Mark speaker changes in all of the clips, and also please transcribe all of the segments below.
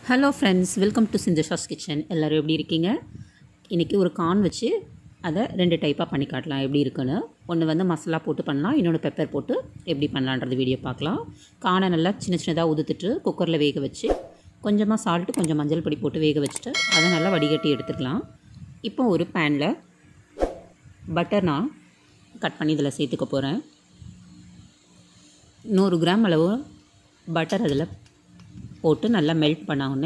Speaker 1: hello friends welcome to Sinthasha's kitchen எல்லோரும் எப்படி இருக்கீங்க இன்றைக்கி ஒரு கார்ன் வச்சு அதை ரெண்டு டைப்பாக பண்ணி காட்டலாம் எப்படி இருக்குன்னு ஒன்று வந்து மசாலா போட்டு பண்ணலாம் இன்னொன்று பெப்பர் போட்டு எப்படி பண்ணலான்றது வீடியோ பார்க்கலாம் கானை நல்லா சின்ன சின்னதாக உதுத்துட்டு குக்கரில் வேக வச்சு கொஞ்சமாக சால்ட்டு கொஞ்சம் மஞ்சள் பொடி போட்டு வேக வச்சுட்டு அதை நல்லா வடிகட்டி எடுத்துக்கலாம் இப்போ ஒரு பேனில் பட்டர் நான் கட் பண்ணி இதில் சேர்த்துக்க போகிறேன் நூறு கிராம் அளவு பட்டர் அதில் போட்டு நல்லா மெல்ட் பண்ண உடனே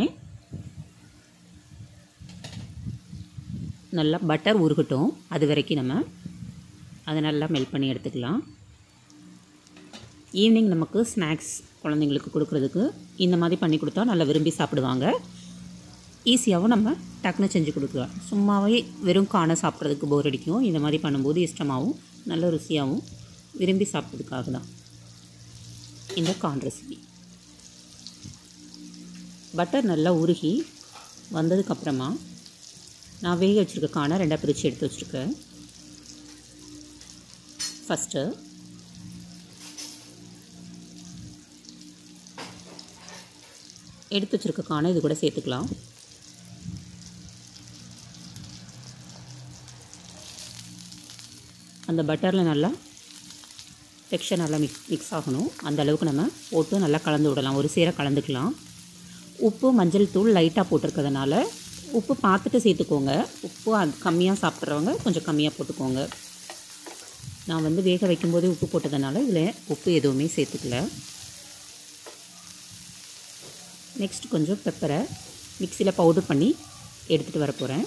Speaker 1: நல்லா பட்டர் உருகட்டும் அது வரைக்கும் நம்ம அதை நல்லா மெல்ட் பண்ணி எடுத்துக்கலாம் ஈவினிங் நமக்கு ஸ்நாக்ஸ் குழந்தைங்களுக்கு கொடுக்குறதுக்கு இந்த மாதிரி பண்ணி கொடுத்தா நல்லா விரும்பி சாப்பிடுவாங்க ஈஸியாகவும் நம்ம டக்குன்னு செஞ்சு கொடுக்கலாம் சும்மாவே வெறும் காணை சாப்பிட்றதுக்கு போர் அடிக்கும் இந்த மாதிரி பண்ணும்போது இஷ்டமாகவும் நல்ல ருசியாகவும் விரும்பி சாப்பிட்றதுக்காக தான் இந்த கார்ன் ரெசிபி பட்டர் நல்லா உருகி வந்ததுக்கப்புறமா நான் வேக வச்சுருக்க காணை ரெண்டாக பிரித்து எடுத்து வச்சுருக்கேன் ஃபஸ்ட்டு எடுத்து வச்சுருக்க காணை இது கூட சேர்த்துக்கலாம் அந்த பட்டரில் நல்லா டெக்ஸ்சர் நல்லா மிக்ஸ் மிக்ஸ் ஆகணும் அந்த அளவுக்கு நம்ம போட்டு நல்லா கலந்து விடலாம் ஒரு சேர கலந்துக்கலாம் உப்பு மஞ்சள் தூள் லைட்டாக போட்டிருக்கிறதுனால உப்பு பார்த்துட்டு சேர்த்துக்கோங்க உப்பு அது கம்மியாக சாப்பிட்றவங்க கொஞ்சம் கம்மியாக போட்டுக்கோங்க நான் வந்து வேக வைக்கும்போதே உப்பு போட்டதுனால இதில் உப்பு எதுவுமே சேர்த்துக்கல நெக்ஸ்ட் கொஞ்சம் பெப்பரை மிக்சியில் பவுடர் பண்ணி எடுத்துகிட்டு வர போகிறேன்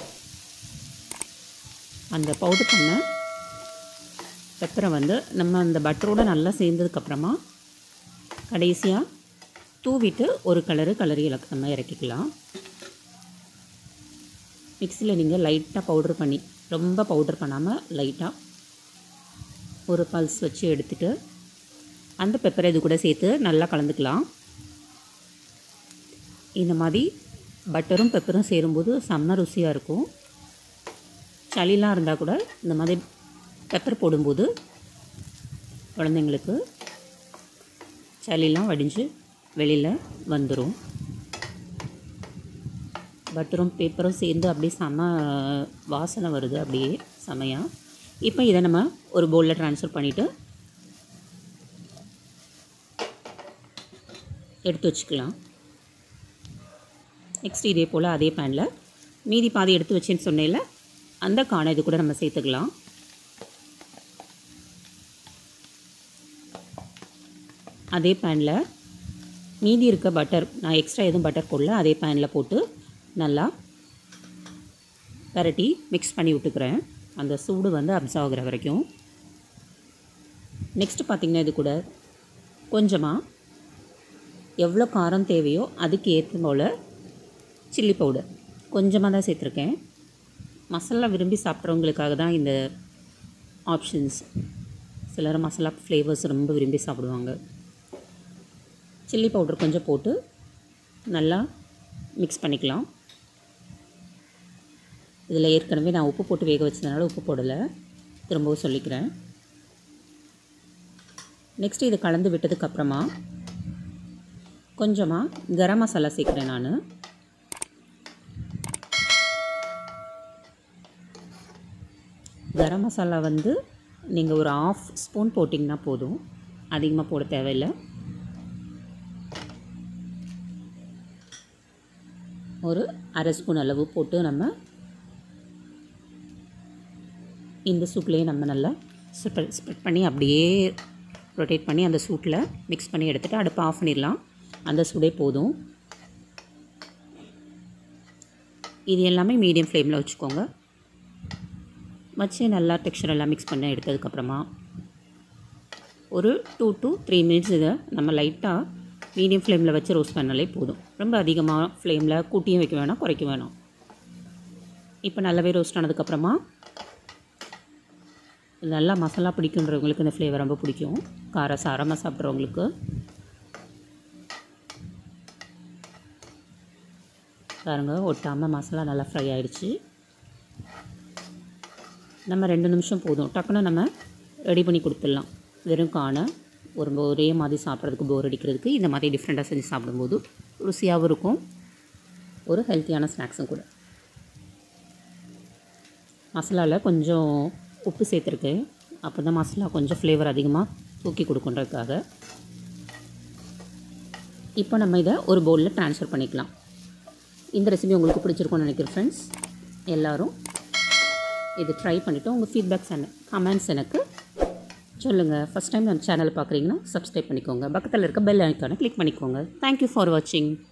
Speaker 1: அந்த பவுடர் பண்ண பெப்பரை வந்து நம்ம அந்த பட்டரோடு நல்லா சேர்ந்ததுக்கப்புறமா கடைசியாக தூவிட்டு ஒரு கலரு கலரி இலக்கு நம்ம இறக்கிக்கலாம் மிக்சியில் நீங்கள் லைட்டாக பவுட்ரு பண்ணி ரொம்ப பவுடர் பண்ணாமல் லைட்டாக ஒரு பல்ஸ் வச்சு எடுத்துகிட்டு அந்த பெப்பரை இது கூட சேர்த்து நல்லா கலந்துக்கலாம் இந்த மாதிரி பட்டரும் பெப்பரும் சேரும்போது செம்ம ருசியாக இருக்கும் சளிலாம் இருந்தால் கூட இந்த மாதிரி பெப்பர் போடும்போது குழந்தைங்களுக்கு சளிலாம் வடிஞ்சு வெளியில் வந்துடும் பட்டரும் பேப்பரும் சேர்ந்து அப்படியே செம வாசனை வருது அப்படியே செமையாக இப்போ இதை நம்ம ஒரு பவுலில் ட்ரான்ஸ்ஃபர் பண்ணிவிட்டு எடுத்து வச்சுக்கலாம் நெக்ஸ்ட் இதே போல் அதே பேனில் மீதி பாதி எடுத்து வச்சேன்னு சொன்னேன்ல அந்த காணை இது கூட நம்ம சேர்த்துக்கலாம் அதே பேனில் மீதி இருக்க பட்டர் நான் எக்ஸ்ட்ரா எதுவும் பட்டர் போடல அதே பேனில் போட்டு நல்லா பரட்டி மிக்ஸ் பண்ணி விட்டுக்கிறேன் அந்த சூடு வந்து அப்சர்வ் ஆகிற வரைக்கும் நெக்ஸ்ட்டு பார்த்திங்கன்னா இது கூட கொஞ்சமாக எவ்வளோ காரம் தேவையோ அதுக்கு ஏற்ற போல் சில்லி பவுடர் கொஞ்சமாக தான் சேர்த்துருக்கேன் மசாலா விரும்பி சாப்பிட்றவங்களுக்காக தான் இந்த ஆப்ஷன்ஸ் சிலர் மசாலா ஃப்ளேவர்ஸ் ரொம்ப விரும்பி சாப்பிடுவாங்க சில்லி பவுடர் கொஞ்சம் போட்டு நல்லா மிக்ஸ் பண்ணிக்கலாம் இதில் ஏற்கனவே நான் உப்பு போட்டு வேக வச்சதுனால உப்பு போடலை திரும்பவும் சொல்லிக்கிறேன் நெக்ஸ்ட் இது கலந்து விட்டதுக்கப்புறமா கொஞ்சமாக கரம் மசாலா சேர்க்குறேன் நான் கரம் மசாலா வந்து நீங்கள் ஒரு ஆஃப் ஸ்பூன் போட்டிங்கன்னா போதும் அதிகமாக போட தேவையில்லை ஒரு அரை ஸ்பூன் அளவு போட்டு நம்ம இந்த சூட்லேயே நம்ம நல்லா ஸ்ப்ரெட் ஸ்ப்ரெட் பண்ணி அப்படியே ரொட்டேட் பண்ணி அந்த சூட்டில் மிக்ஸ் பண்ணி எடுத்துகிட்டு அடுப்பு ஆஃப் பண்ணிடலாம் அந்த சூடே போதும் இது எல்லாமே மீடியம் ஃப்ளேமில் வச்சுக்கோங்க வச்சு நல்லா டெக்ஸ்சர் எல்லாம் மிக்ஸ் பண்ணி எடுத்ததுக்கப்புறமா ஒரு டூ டு த்ரீ மினிட்ஸ் இதை நம்ம லைட்டாக மீடியம் ஃப்ளேமில் வச்சு ரோஸ்ட் பண்ணாலே போதும் ரொம்ப அதிகமாக ஃப்ளேமில் கூட்டியும் வைக்க வேணாம் குறைக்க வேணாம் இப்போ நல்லாவே ரோஸ்ட் ஆனதுக்கப்புறமா நல்லா மசாலா பிடிக்குன்றவங்களுக்கு இந்த ஃப்ளேவர் ரொம்ப பிடிக்கும் கார சாரமாக சாப்பிட்றவங்களுக்கு பாருங்க ஒட்டாமல் மசாலா நல்லா ஃப்ரை ஆகிடுச்சு நம்ம ரெண்டு நிமிஷம் போதும் டக்குன்னு நம்ம ரெடி பண்ணி கொடுத்துடலாம் வெறும் காணை ஒரு ஒரே மாதிரி சாப்பிட்றதுக்கு போர் அடிக்கிறதுக்கு இந்த மாதிரி டிஃப்ரெண்ட்டாக செஞ்சு சாப்பிடும்போது ருசியாகவும் இருக்கும் ஒரு ஹெல்த்தியான ஸ்நாக்ஸும் கூட மசாலாவில் கொஞ்சம் உப்பு சேர்த்துருக்கு அப்போ தான் மசாலா கொஞ்சம் ஃப்ளேவர் அதிகமாக தூக்கி கொடுக்குன்றதுக்காக இப்போ நம்ம இதை ஒரு பவுலில் ட்ரான்ஸ்ஃபர் பண்ணிக்கலாம் இந்த ரெசிபி உங்களுக்கு பிடிச்சிருக்கும்னு நினைக்கிறேன் ஃப்ரெண்ட்ஸ் எல்லோரும் இது ட்ரை பண்ணிவிட்டு உங்கள் ஃபீட்பேக்ஸ் என்ன கமெண்ட்ஸ் எனக்கு சொல்லுங்கள் ஃபஸ்ட் டைம் நம்ம சேனலை பார்க்குறீங்கன்னா சப்ஸ்கிரைப் பண்ணிக்கோங்க பக்கத்தில் இருக்க பெல் ஐக்கானை கிளிக் பண்ணிக்கோங்க தேங்க்யூ ஃபார் வாட்சிங்